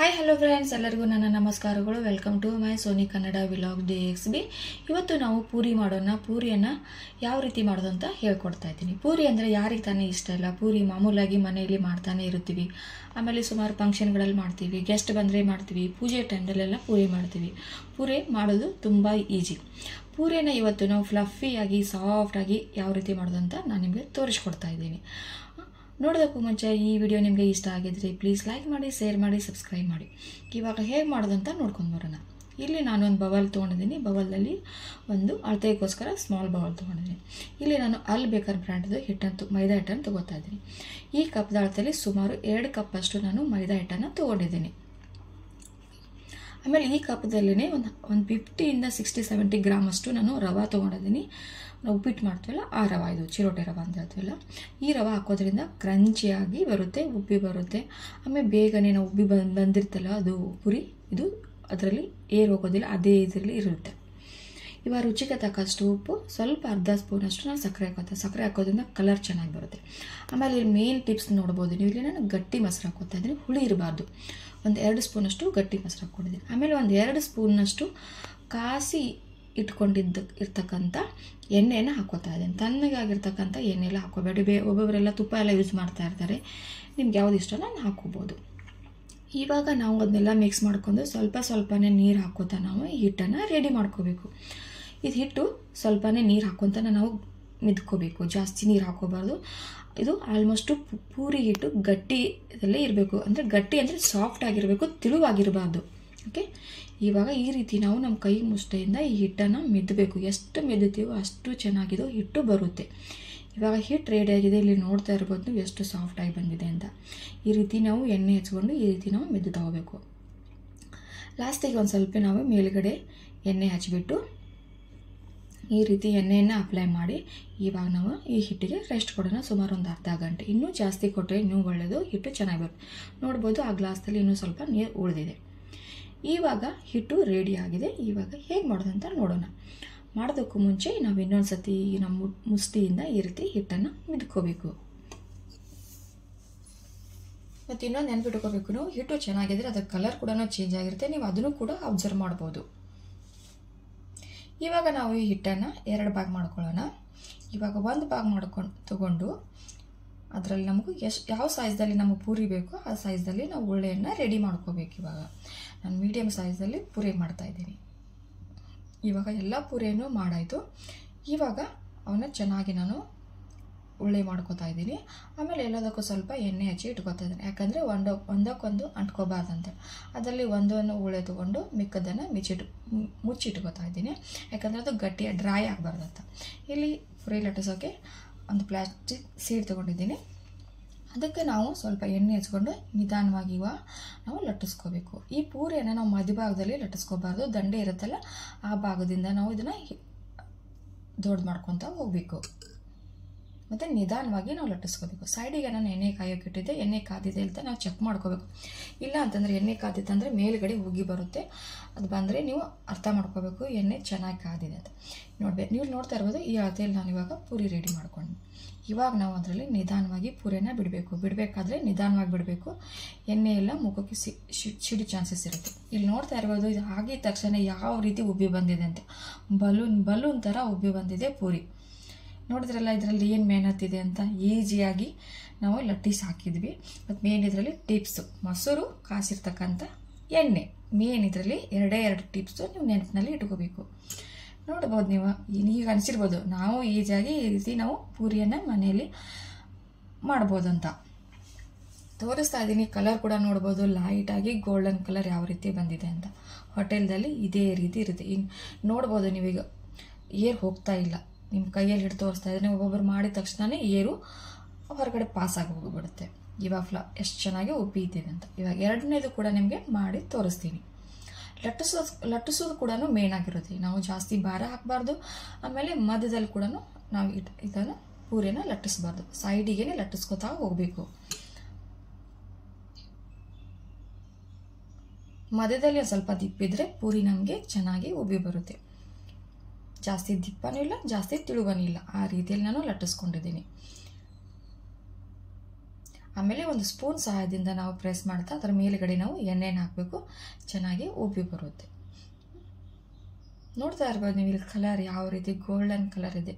hi hello friends ಎಲ್ಲರಿಗೂ ನನ್ನ ನಮಸ್ಕಾರಗಳು welcome to my Soni Kannada vlog D X B ಇವತ್ತು ನಾವು ಪೂರಿ ಮಾಡೋಣ ಪೂರಿಯನ್ನು ಯಾವ ರೀತಿ ಮಾಡೋದು ಅಂತ ಹೇಳ್ಕೊಡ್ತಾ ಇದ್ದೀನಿ ಪೂರಿ ಅಂದರೆ ಯಾರಿಗೆ ತಾನೇ ಇಷ್ಟ ಇಲ್ಲ ಪೂರಿ ಮಾಮೂಲಾಗಿ ಮನೆಯಲ್ಲಿ ಮಾಡ್ತಾನೆ ಇರ್ತೀವಿ ಆಮೇಲೆ ಸುಮಾರು ಫಂಕ್ಷನ್ಗಳಲ್ಲಿ ಮಾಡ್ತೀವಿ ಗೆಸ್ಟ್ ಬಂದರೆ ಮಾಡ್ತೀವಿ ಪೂಜೆ ಟೈಮ್ದಲ್ಲೆಲ್ಲ ಪೂರಿ ಮಾಡ್ತೀವಿ ಪೂರಿ ಮಾಡೋದು ತುಂಬ ಈಜಿ ಪೂರಿನ ಇವತ್ತು ನಾವು ಫ್ಲಫಿಯಾಗಿ ಸಾಫ್ಟಾಗಿ ಯಾವ ರೀತಿ ಮಾಡೋದು ಅಂತ ನಾನು ನಿಮಗೆ ತೋರಿಸ್ಕೊಡ್ತಾ ಇದ್ದೀನಿ ನೋಡೋದಕ್ಕೂ ಮುಂಚೆ ಈ ವಿಡಿಯೋ ನಿಮಗೆ ಇಷ್ಟ ಆಗಿದ್ರೆ ಪ್ಲೀಸ್ ಲೈಕ್ ಮಾಡಿ ಶೇರ್ ಮಾಡಿ ಸಬ್ಸ್ಕ್ರೈಬ್ ಮಾಡಿ ಇವಾಗ ಹೇಗೆ ಮಾಡೋದು ಅಂತ ನೋಡ್ಕೊಂಡು ಬರೋಣ ಇಲ್ಲಿ ನಾನು ಒಂದು ಬವಲ್ ತೊಗೊಂಡಿದ್ದೀನಿ ಬವಲ್ದಲ್ಲಿ ಒಂದು ಅಳತೆಗೋಸ್ಕರ ಸ್ಮಾಲ್ ಬವಲ್ ತೊಗೊಂಡಿದ್ದೀನಿ ಇಲ್ಲಿ ನಾನು ಅಲ್ ಬೇಕರ್ ಬ್ರ್ಯಾಂಡ್ದು ಹಿಟ್ಟನ್ನು ಮೈದಾ ಹಿಟ್ಟನ್ನು ತೊಗೋತಾ ಇದ್ದೀನಿ ಈ ಕಪ್ದ ಅಳತೆಯಲ್ಲಿ ಸುಮಾರು ಎರಡು ಕಪ್ಪಷ್ಟು ನಾನು ಮೈದಾ ಹಿಟ್ಟನ್ನು ತೊಗೊಂಡಿದ್ದೀನಿ ಆಮೇಲೆ ಈ ಕಪ್ದಲ್ಲೇ ಒಂದು ಒಂದು ಫಿಫ್ಟಿಯಿಂದ ಸಿಕ್ಸ್ಟಿ ಸೆವೆಂಟಿ ಗ್ರಾಮ್ ಅಷ್ಟು ನಾನು ರವೆ ತೊಗೊಂಡಿದ್ದೀನಿ ನಾವು ಉಪ್ಪಿಟ್ಟು ಮಾಡ್ತೀವಲ್ಲ ಆ ರವೆ ಇದು ಚಿರೋಟೆ ರವೆ ಅಂತ ಹೇಳ್ತೀವಲ್ಲ ಈ ರವೆ ಹಾಕೋದ್ರಿಂದ ಕ್ರಂಚಿಯಾಗಿ ಬರುತ್ತೆ ಉಬ್ಬಿ ಬರುತ್ತೆ ಆಮೇಲೆ ಬೇಗನೆ ನಾವು ಉಬ್ಬಿ ಬಂದು ಬಂದಿರ್ತಲ್ಲ ಅದು ಪುರಿ ಇದು ಅದರಲ್ಲಿ ಏರ್ ಹೋಗೋದಿಲ್ಲ ಅದೇ ಇದರಲ್ಲಿ ಇರುತ್ತೆ ಇವಾಗ ರುಚಿಗೆ ತಕ್ಕಷ್ಟು ಉಪ್ಪು ಸ್ವಲ್ಪ ಅರ್ಧ ಸ್ಪೂನಷ್ಟು ನಾನು ಸಕ್ಕರೆ ಹಾಕೋತೆ ಸಕ್ಕರೆ ಹಾಕೋದ್ರಿಂದ ಕಲರ್ ಚೆನ್ನಾಗಿ ಬರುತ್ತೆ ಆಮೇಲೆ ಇಲ್ಲಿ ಮೇನ್ ಟಿಪ್ಸ್ ನೋಡ್ಬೋದು ನೀವು ಇಲ್ಲಿ ನಾನು ಗಟ್ಟಿ ಮೊಸರು ಹಾಕೋತಾ ಇದ್ದೀನಿ ಹುಳಿ ಇರಬಾರ್ದು ಒಂದು ಎರಡು ಸ್ಪೂನಷ್ಟು ಗಟ್ಟಿ ಮೊಸರು ಹಾಕ್ಕೊಂಡಿದ್ದೀನಿ ಆಮೇಲೆ ಒಂದು ಎರಡು ಸ್ಪೂನ್ನಷ್ಟು ಕಾಸಿ ಇಟ್ಕೊಂಡಿದ್ದ ಇರ್ತಕ್ಕಂಥ ಎಣ್ಣೆನ ಹಾಕೋತಾ ಇದ್ದೀನಿ ತಣ್ಣಗಾಗಿರ್ತಕ್ಕಂಥ ಎಣ್ಣೆ ಎಲ್ಲ ಹಾಕೋಬೇಡಿ ಬೇ ಒಬ್ಬೊಬ್ಬರೆಲ್ಲ ತುಪ್ಪ ಎಲ್ಲ ಯೂಸ್ ಮಾಡ್ತಾ ಇರ್ತಾರೆ ನಿಮ್ಗೆ ಯಾವ್ದು ಇಷ್ಟ ನಾನು ಹಾಕೋಬೋದು ಇವಾಗ ನಾವು ಅದನ್ನೆಲ್ಲ ಮಿಕ್ಸ್ ಮಾಡ್ಕೊಂಡು ಸ್ವಲ್ಪ ಸ್ವಲ್ಪನೇ ನೀರು ಹಾಕೋತಾ ನಾವು ಈ ಹಿಟ್ಟನ್ನು ರೆಡಿ ಮಾಡ್ಕೋಬೇಕು ಇದು ಹಿಟ್ಟು ಸ್ವಲ್ಪನೇ ನೀರು ಹಾಕ್ಕೊತಾನೆ ನಾವು ಮಿದ್ಕೋಬೇಕು ಜಾಸ್ತಿ ನೀರು ಹಾಕೋಬಾರ್ದು ಇದು ಆಲ್ಮೋಸ್ಟು ಪೂರಿ ಹಿಟ್ಟು ಗಟ್ಟಿ ಇದಲ್ಲೇ ಇರಬೇಕು ಅಂದರೆ ಗಟ್ಟಿ ಅಂದರೆ ಸಾಫ್ಟ್ ಆಗಿರಬೇಕು ತಿಳುವಾಗಿರಬಾರ್ದು ಓಕೆ ಇವಾಗ ಈ ರೀತಿ ನಾವು ನಮ್ಮ ಕೈ ಮುಷ್ಟಿಯಿಂದ ಈ ಹಿಟ್ಟನ್ನು ಮಿದ್ದಬೇಕು ಎಷ್ಟು ಮಿದ್ದುತ್ತೀವೋ ಅಷ್ಟು ಚೆನ್ನಾಗಿದು ಹಿಟ್ಟು ಬರುತ್ತೆ ಇವಾಗ ಹಿಟ್ಟು ರೆಡಿ ಆಗಿದೆ ಇಲ್ಲಿ ನೋಡ್ತಾ ಇರ್ಬೋದು ನೀವು ಎಷ್ಟು ಸಾಫ್ಟಾಗಿ ಬಂದಿದೆ ಅಂತ ಈ ರೀತಿ ನಾವು ಎಣ್ಣೆ ಹಚ್ಕೊಂಡು ಈ ರೀತಿ ನಾವು ಮೆದ್ದು ತಗೋಬೇಕು ಲಾಸ್ಟಿಗೆ ಒಂದು ಸ್ವಲ್ಪ ನಾವು ಮೇಲುಗಡೆ ಎಣ್ಣೆ ಹಚ್ಬಿಟ್ಟು ಈ ರೀತಿ ಎಣ್ಣೆಯನ್ನು ಅಪ್ಲೈ ಮಾಡಿ ಇವಾಗ ನಾವು ಈ ಹಿಟ್ಟಿಗೆ ರೆಸ್ಟ್ ಕೊಡೋಣ ಸುಮಾರು ಒಂದು ಅರ್ಧ ಗಂಟೆ ಇನ್ನೂ ಜಾಸ್ತಿ ಕೊಟ್ಟರೆ ಇನ್ನೂ ಒಳ್ಳೆಯದು ಹಿಟ್ಟು ಚೆನ್ನಾಗಿ ಬರುತ್ತೆ ನೋಡ್ಬೋದು ಆ ಗ್ಲಾಸಲ್ಲಿ ಇನ್ನೂ ಸ್ವಲ್ಪ ನೀರು ಉಳಿದಿದೆ ಇವಾಗ ಹಿಟ್ಟು ರೆಡಿ ಆಗಿದೆ ಇವಾಗ ಹೇಗೆ ಮಾಡೋದಂತ ನೋಡೋಣ ಮಾಡೋದಕ್ಕೂ ಮುಂಚೆ ನಾವು ಇನ್ನೊಂದು ಸತಿ ನಮ್ಮ ಮುಷ್ಟಿಯಿಂದ ಈ ರೀತಿ ಹಿಟ್ಟನ್ನು ಮಿದ್ಕೋಬೇಕು ಮತ್ತು ಇನ್ನೊಂದು ನೆನ್ಪಿಟ್ಕೋಬೇಕು ನೀವು ಹಿಟ್ಟು ಚೆನ್ನಾಗಿದ್ರೆ ಅದರ ಕಲರ್ ಕೂಡ ಚೇಂಜ್ ಆಗಿರುತ್ತೆ ನೀವು ಅದನ್ನು ಕೂಡ ಅಬ್ಸರ್ವ್ ಮಾಡ್ಬೋದು ಇವಾಗ ನಾವು ಈ ಹಿಟ್ಟನ್ನು ಎರಡು ಭಾಗ ಮಾಡ್ಕೊಳ್ಳೋಣ ಇವಾಗ ಒಂದು ಭಾಗ ಮಾಡ್ಕೊಂಡು ತಗೊಂಡು ಅದರಲ್ಲಿ ನಮಗೂ ಎಷ್ಟು ಯಾವ ಸೈಜ್ದಲ್ಲಿ ನಮಗೆ ಪೂರಿ ಬೇಕೋ ಆ ಸೈಜ್ದಲ್ಲಿ ನಾವು ಉಳ್ಳೆಯನ್ನು ರೆಡಿ ಮಾಡ್ಕೋಬೇಕು ಇವಾಗ ನಾನು ಮೀಡಿಯಮ್ ಸೈಜಲ್ಲಿ ಪೂರಿ ಮಾಡ್ತಾಯಿದ್ದೀನಿ ಇವಾಗ ಎಲ್ಲ ಪೂರಿಯನ್ನು ಮಾಡಾಯಿತು ಇವಾಗ ಅವನ್ನ ಚೆನ್ನಾಗಿ ನಾನು ಉಳ್ಳೆ ಮಾಡ್ಕೋತಾ ಇದ್ದೀನಿ ಆಮೇಲೆ ಎಲ್ಲದಕ್ಕೂ ಸ್ವಲ್ಪ ಎಣ್ಣೆ ಹಚ್ಚಿ ಇಟ್ಕೋತಾ ಇದ್ದೀನಿ ಯಾಕಂದರೆ ಒಂದೋ ಒಂದಕ್ಕೊಂದು ಅಂಟ್ಕೋಬಾರ್ದಂತೆ ಅದರಲ್ಲಿ ಒಂದನ್ನು ಉಳ್ಳೆ ತೊಗೊಂಡು ಮಿಕ್ಕದನ್ನು ಮಿಚ್ಚಿಟ್ಟು ಮುಚ್ಚಿಟ್ಕೋತಾ ಇದ್ದೀನಿ ಯಾಕಂದರೆ ಅದು ಗಟ್ಟಿ ಡ್ರೈ ಆಗಬಾರ್ದಂತ ಇಲ್ಲಿ ಪುರಿ ಲಟ್ಟಿಸೋಕೆ ಒಂದು ಪ್ಲಾಸ್ಟಿಕ್ ಸೀಡ್ ತೊಗೊಂಡಿದ್ದೀನಿ ಅದಕ್ಕೆ ನಾವು ಸ್ವಲ್ಪ ಎಣ್ಣೆ ಹಚ್ಕೊಂಡು ನಿಧಾನವಾಗಿ ಇವ ನಾವು ಲಟ್ಟಿಸ್ಕೋಬೇಕು ಈ ಪೂರಿಯನ್ನು ನಾವು ಮಧ್ಯಭಾಗದಲ್ಲಿ ಲಟ್ಟಿಸ್ಕೋಬಾರ್ದು ದಂಡೆ ಇರುತ್ತಲ್ಲ ಆ ಭಾಗದಿಂದ ನಾವು ಇದನ್ನು ದೊಡ್ಡ ಮಾಡ್ಕೊತ ಹೋಗಬೇಕು ಮತ್ತು ನಿಧಾನವಾಗಿ ನಾವು ಲಟ್ಟಿಸ್ಕೋಬೇಕು ಸೈಡಿಗೆ ನಾನು ಎಣ್ಣೆ ಕಾಯೋಕೆ ಇಟ್ಟಿದ್ದೆ ಎಣ್ಣೆ ಕಾದಿದೆ ಅಂತ ನಾವು ಚೆಕ್ ಮಾಡ್ಕೋಬೇಕು ಇಲ್ಲ ಅಂತಂದರೆ ಎಣ್ಣೆ ಕಾದಿತ್ತಂದರೆ ಮೇಲುಗಡೆ ಉಗಿ ಬರುತ್ತೆ ಅದು ಬಂದರೆ ನೀವು ಅರ್ಥ ಮಾಡ್ಕೋಬೇಕು ಎಣ್ಣೆ ಚೆನ್ನಾಗಿ ಕಾದಿದೆ ಅಂತ ನೋಡ್ಬೇಕು ನೀವು ನೋಡ್ತಾ ಇರ್ಬೋದು ಈ ಅಳತೆಯಲ್ಲಿ ನಾನು ಇವಾಗ ಪೂರಿ ರೆಡಿ ಮಾಡ್ಕೊಂಡು ಇವಾಗ ನಾವು ಅದರಲ್ಲಿ ನಿಧಾನವಾಗಿ ಪೂರಿನ ಬಿಡಬೇಕು ಬಿಡಬೇಕಾದ್ರೆ ನಿಧಾನವಾಗಿ ಬಿಡಬೇಕು ಎಣ್ಣೆ ಎಲ್ಲ ಮುಖಕ್ಕೆ ಸಿ ಸಿಡಿ ಚಾನ್ಸಸ್ ಇರುತ್ತೆ ಇಲ್ಲಿ ನೋಡ್ತಾ ಇರ್ಬೋದು ಇದು ಆಗಿದ ತಕ್ಷಣ ಯಾವ ರೀತಿ ಉಬ್ಬಿ ಬಂದಿದೆ ಅಂತ ಬಲೂನ್ ಬಲೂನ್ ಥರ ಉಬ್ಬಿ ಬಂದಿದೆ ಪೂರಿ ನೋಡಿದ್ರಲ್ಲ ಇದರಲ್ಲಿ ಏನು ಮೆಹನತ್ತಿದೆ ಅಂತ ಈಸಿಯಾಗಿ ನಾವು ಲಟ್ಟಿಸಿ ಹಾಕಿದ್ವಿ ಮತ್ತು ಮೇನ್ ಇದರಲ್ಲಿ ಟಿಪ್ಸು ಮೊಸರು ಕಾಸಿರ್ತಕ್ಕಂಥ ಎಣ್ಣೆ ಮೇನ್ ಇದರಲ್ಲಿ ಎರಡೇ ಎರಡು ಟಿಪ್ಸು ನೀವು ನೆನಪಿನಲ್ಲಿ ಇಟ್ಕೋಬೇಕು ನೋಡ್ಬೋದು ನೀವು ಈಗ ಅನಿಸಿರ್ಬೋದು ನಾವು ಈಸಿಯಾಗಿ ಈ ರೀತಿ ನಾವು ಪೂರಿಯನ್ನು ಮನೆಯಲ್ಲಿ ಮಾಡ್ಬೋದು ಅಂತ ತೋರಿಸ್ತಾ ಇದ್ದೀನಿ ಕಲರ್ ಕೂಡ ನೋಡ್ಬೋದು ಲೈಟಾಗಿ ಗೋಲ್ಡನ್ ಕಲರ್ ಯಾವ ರೀತಿ ಬಂದಿದೆ ಅಂತ ಹೋಟೆಲ್ದಲ್ಲಿ ಇದೇ ರೀತಿ ಇರುತ್ತೆ ಇನ್ನು ನೋಡ್ಬೋದು ನೀವೀಗ ಏರ್ ಹೋಗ್ತಾ ಇಲ್ಲ ನಿಮ್ಮ ಕೈಯಲ್ಲಿ ಹಿಡಿದು ತೋರಿಸ್ತಾ ಇದ್ದೀನಿ ಒಬ್ಬೊಬ್ಬರು ಮಾಡಿದ ತಕ್ಷಣವೇ ಏರು ಹೊರಗಡೆ ಪಾಸಾಗಿ ಹೋಗಿಬಿಡುತ್ತೆ ಇವಾಗ ಫ್ಲ ಎಷ್ಟು ಚೆನ್ನಾಗಿ ಉಬ್ಬಿದ್ದೀವಿ ಅಂತ ಇವಾಗ ಎರಡನೇದು ಕೂಡ ನಿಮಗೆ ಮಾಡಿ ತೋರಿಸ್ತೀನಿ ಲಟ್ಟಿಸೋದು ಲಟ್ಟಿಸೋದು ಕೂಡ ಮೇನ್ ಆಗಿರುತ್ತೆ ನಾವು ಜಾಸ್ತಿ ಭಾರ ಹಾಕಬಾರ್ದು ಆಮೇಲೆ ಮಧ್ಯದಲ್ಲಿ ಕೂಡ ನಾವು ಇಟ್ ಇದನ್ನು ಪೂರಿನ ಲಟ್ಟಿಸಬಾರ್ದು ಸೈಡಿಗೆ ಲಟ್ಟಿಸ್ಕೊತಾ ಹೋಗಬೇಕು ಮಧ್ಯದಲ್ಲಿ ಸ್ವಲ್ಪ ದಿಪ್ಪಿದ್ರೆ ಪೂರಿ ನಮಗೆ ಚೆನ್ನಾಗಿ ಉಬ್ಬಿ ಬರುತ್ತೆ ಜಾಸ್ತಿ ದಿಪ್ಪನೂ ಇಲ್ಲ ಜಾಸ್ತಿ ತಿಳುವನೂ ಇಲ್ಲ ಆ ರೀತಿಯಲ್ಲಿ ನಾನು ಲಟ್ಟಿಸ್ಕೊಂಡಿದ್ದೀನಿ ಆಮೇಲೆ ಒಂದು ಸ್ಪೂನ್ ಸಹಾಯದಿಂದ ನಾವು ಪ್ರೆಸ್ ಮಾಡ್ತಾ ಅದರ ಮೇಲುಗಡೆ ನಾವು ಎಣ್ಣೆನ ಹಾಕಬೇಕು ಚೆನ್ನಾಗಿ ಉಬ್ಬಿ ಬರುತ್ತೆ ನೋಡ್ತಾ ಇರ್ಬೋದು ನೀವು ಇಲ್ಲಿ ಕಲರ್ ಯಾವ ರೀತಿ ಗೋಲ್ಡನ್ ಕಲರ್ ಇದೆ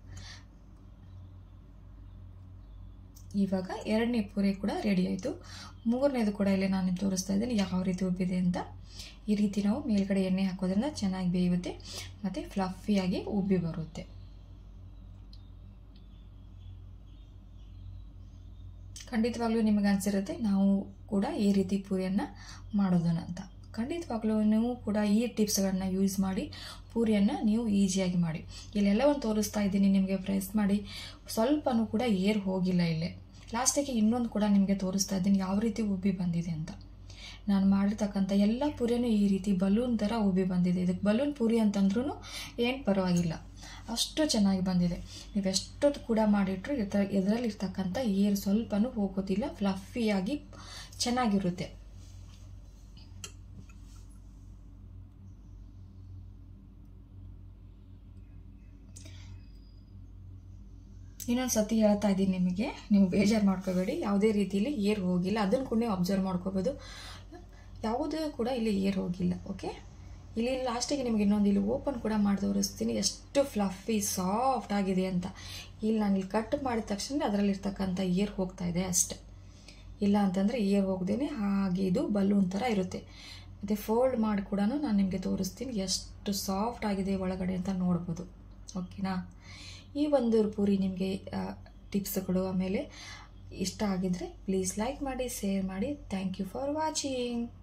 ಇವಾಗ ಎರಡನೇ ಪೂರಿ ಕೂಡ ರೆಡಿ ಆಯಿತು ಮೂರನೇದು ಕೂಡ ಇಲ್ಲಿ ನಾನು ತೋರಿಸ್ತಾ ಇದ್ದೀನಿ ಯಾವ ರೀತಿ ಉಬ್ಬಿದೆ ಅಂತ ಈ ರೀತಿ ನಾವು ಮೇಲ್ಗಡೆ ಎಣ್ಣೆ ಹಾಕೋದ್ರಿಂದ ಚೆನ್ನಾಗಿ ಬೇಯುತ್ತೆ ಮತ್ತು ಫ್ಲಫಿಯಾಗಿ ಉಬ್ಬಿ ಬರುತ್ತೆ ಖಂಡಿತವಾಗ್ಲೂ ನಿಮಗೆ ಅನಿಸಿರುತ್ತೆ ನಾವು ಕೂಡ ಈ ರೀತಿ ಪೂರಿಯನ್ನು ಮಾಡೋದನ್ನ ಅಂತ ಖಂಡಿತವಾಗ್ಲೂ ನೀವು ಕೂಡ ಈ ಟಿಪ್ಸ್ಗಳನ್ನ ಯೂಸ್ ಮಾಡಿ ಪೂರಿಯನ್ನು ನೀವು ಈಸಿಯಾಗಿ ಮಾಡಿ ಇಲ್ಲೆಲ್ಲವನ್ನು ತೋರಿಸ್ತಾ ಇದ್ದೀನಿ ನಿಮಗೆ ಪ್ರೆಸ್ ಮಾಡಿ ಸ್ವಲ್ಪನೂ ಕೂಡ ಏರ್ ಹೋಗಿಲ್ಲ ಇಲ್ಲೇ ಲಾಸ್ಟಿಗೆ ಇನ್ನೊಂದು ಕೂಡ ನಿಮಗೆ ತೋರಿಸ್ತಾ ಇದ್ದೀನಿ ಯಾವ ರೀತಿ ಉಬ್ಬಿ ಬಂದಿದೆ ಅಂತ ನಾನು ಮಾಡಿರ್ತಕ್ಕಂಥ ಎಲ್ಲ ಪೂರಿನೂ ಈ ರೀತಿ ಬಲೂನ್ ಥರ ಉಬ್ಬಿ ಬಂದಿದೆ ಇದಕ್ಕೆ ಬಲೂನ್ ಪೂರಿ ಅಂತಂದ್ರೂ ಏನು ಪರವಾಗಿಲ್ಲ ಅಷ್ಟು ಚೆನ್ನಾಗಿ ಬಂದಿದೆ ನೀವು ಎಷ್ಟೊತ್ತು ಕೂಡ ಮಾಡಿಟ್ರು ಇದರ ಇದರಲ್ಲಿರ್ತಕ್ಕಂಥ ಏರ್ ಸ್ವಲ್ಪನೂ ಹೋಗೋದಿಲ್ಲ ಫ್ಲಫಿಯಾಗಿ ಚೆನ್ನಾಗಿರುತ್ತೆ ಇನ್ನೊಂದು ಸತಿ ಹೇಳ್ತಾ ಇದ್ದೀನಿ ನಿಮಗೆ ನೀವು ಬೇಜಾರು ಮಾಡ್ಕೋಬೇಡಿ ಯಾವುದೇ ರೀತಿಯಲ್ಲಿ ಏರ್ ಹೋಗಿಲ್ಲ ಅದನ್ನು ಕೂಡ ನೀವು ಅಬ್ಸರ್ವ್ ಮಾಡ್ಕೋಬೋದು ಯಾವುದೂ ಕೂಡ ಇಲ್ಲಿ ಏರ್ ಹೋಗಿಲ್ಲ ಓಕೆ ಇಲ್ಲಿ ಲಾಸ್ಟಿಗೆ ನಿಮಗೆ ಇನ್ನೊಂದು ಇಲ್ಲಿ ಓಪನ್ ಕೂಡ ಮಾಡಿ ತೋರಿಸ್ತೀನಿ ಎಷ್ಟು ಫ್ಲಫಿ ಸಾಫ್ಟ್ ಆಗಿದೆ ಅಂತ ಇಲ್ಲಿ ನಾನು ಇಲ್ಲಿ ಕಟ್ ಮಾಡಿದ ತಕ್ಷಣ ಅದರಲ್ಲಿರ್ತಕ್ಕಂಥ ಏರ್ ಹೋಗ್ತಾ ಇದೆ ಅಷ್ಟೆ ಇಲ್ಲ ಅಂತಂದರೆ ಏರ್ ಹೋಗದೇನೆ ಹಾಗೆ ಇದು ಬಲೂನ್ ಥರ ಇರುತ್ತೆ ಮತ್ತು ಫೋಲ್ಡ್ ಮಾಡಿ ಕೂಡ ನಾನು ನಿಮಗೆ ತೋರಿಸ್ತೀನಿ ಎಷ್ಟು ಸಾಫ್ಟ್ ಆಗಿದೆ ಒಳಗಡೆ ಅಂತ ನೋಡ್ಬೋದು ಓಕೆನಾ ಈ ಒಂದು ಪೂರಿ ನಿಮಗೆ ಟಿಪ್ಸ್ಗಳು ಆಮೇಲೆ ಇಷ್ಟ ಆಗಿದ್ರೆ ಪ್ಲೀಸ್ ಲೈಕ್ ಮಾಡಿ ಶೇರ್ ಮಾಡಿ ಥ್ಯಾಂಕ್ ಯು ಫಾರ್ ವಾಚಿಂಗ್